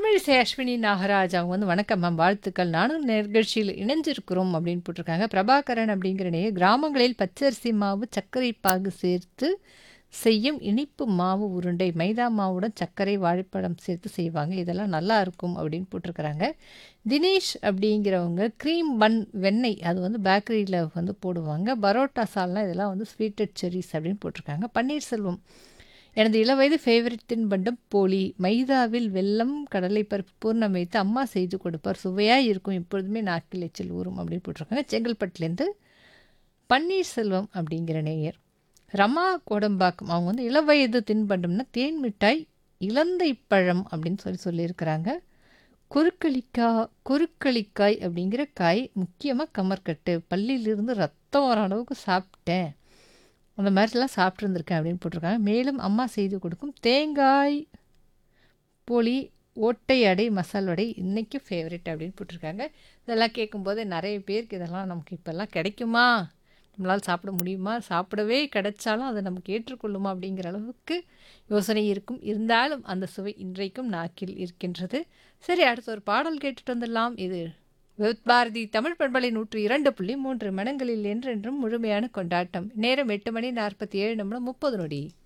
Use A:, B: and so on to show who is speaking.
A: தமிழிசை அஸ்வினி நாகராஜ் அவங்க வந்து வணக்கம் மேம் வாழ்த்துக்கள் நானும் நிகழ்ச்சியில் இணைஞ்சிருக்கிறோம் அப்படின்னு போட்டிருக்காங்க பிரபாகரன் அப்படிங்கிற நேயர் கிராமங்களில் பச்சரிசி மாவு சர்க்கரை பாகு சேர்த்து செய்யும் இனிப்பு மாவு உருண்டை மைதா மாவுடன் சர்க்கரை வாழைப்பழம் சேர்த்து செய்வாங்க இதெல்லாம் நல்லா இருக்கும் அப்படின்னு போட்டிருக்கிறாங்க தினேஷ் அப்படிங்கிறவங்க க்ரீம் பன் வெண்ணெய் அது வந்து பேக்கரியில் வந்து போடுவாங்க பரோட்டா சால்னா இதெல்லாம் வந்து ஸ்வீட்டட் செரிஸ் அப்படின்னு போட்டிருக்காங்க பன்னீர்செல்வம் எனது இளவயது ஃபேவரட் தின்பண்டம் போலி மைதாவில் வெல்லம் கடலைப்பருப்பு பூர்ணம் வைத்து அம்மா செய்து கொடுப்பார் சுவையாக இருக்கும் எப்பொழுதுமே நாக்கில் எச்சில் ஊறும் அப்படின்னு போட்டிருக்காங்க செங்கல்பட்டுலேருந்து பன்னீர்செல்வம் அப்படிங்கிற நேயர் ரமா கோடம்பாக்கம் அவங்க வந்து இளவயது தின்பண்டம்னா தேன் மிட்டாய் இலந்தை பழம் அப்படின்னு சொல்லி சொல்லியிருக்கிறாங்க குறுக்களிக்காய் குறுக்களிக்காய் அப்படிங்கிற காய் முக்கியமாக கமர்கட்டு பள்ளியிலிருந்து ரத்தம் வர அளவுக்கு சாப்பிட்டேன் அந்த மாதிரிலாம் சாப்பிட்ருந்துருக்கேன் அப்படின்னு போட்டிருக்காங்க மேலும் அம்மா செய்து கொடுக்கும் தேங்காய் போலி ஓட்டை அடை மசால் வடை இன்றைக்கும் ஃபேவரெட் அப்படின்னு போட்டிருக்காங்க இதெல்லாம் கேட்கும்போது நிறைய பேருக்கு இதெல்லாம் நமக்கு இப்போல்லாம் கிடைக்குமா நம்மளால் சாப்பிட முடியுமா சாப்பிடவே கிடைச்சாலும் அதை நமக்கு ஏற்றுக்கொள்ளுமா அப்படிங்கிற அளவுக்கு யோசனை இருக்கும் இருந்தாலும் அந்த சுவை இன்றைக்கும் நாக்கில் இருக்கின்றது சரி அடுத்த ஒரு பாடல் கேட்டுட்டு வந்துடலாம் இது வித் பாரதி தமிழ் பண்பலை நூற்று இரண்டு புள்ளி மூன்று மனங்களில் என்றென்றும் முழுமையான கொண்டாட்டம் நேரம் எட்டு மணி நாற்பத்தி ஏழு நிமிடம் முப்பது நொடி